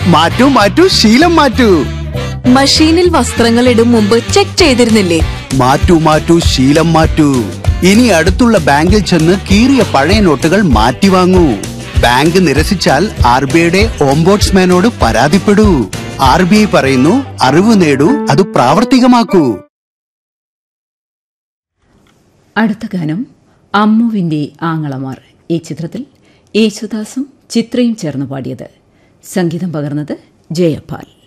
മാറ്റൂ മാറ്റൂ ശീലം മാറ്റൂ മഷീനിൽ വസ്ത്രങ്ങൾ ഇടും മുമ്പ് ചെക്ക് ചെയ്തിരുന്നില്ലേ മാറ്റൂ മാറ്റൂ ശീലം മാറ്റൂ ഇനി അടുത്തുള്ള ബാങ്കിൽ ചെന്ന് കീറിയ പഴയ നോട്ടുകൾ മാറ്റി വാങ്ങൂ ബാങ്ക് നിരസിച്ചാൽ ആർ ബി ഐയുടെ ഓംബോട്സ്മാനോട് പരാതിപ്പെടൂ ആർ ബി ഐ പറയുന്നു അറിവ് നേടൂ അത് പ്രാവർത്തികമാക്കൂ അടുത്ത ഗാനം അമ്മുവിൻ്റെ ആങ്ങളമാർ ഈ ചിത്രത്തിൽ യേശുദാസും ചിത്രയും ചേർന്ന് പാടിയത് സംഗീതം പകർന്നത് ജയപാൽ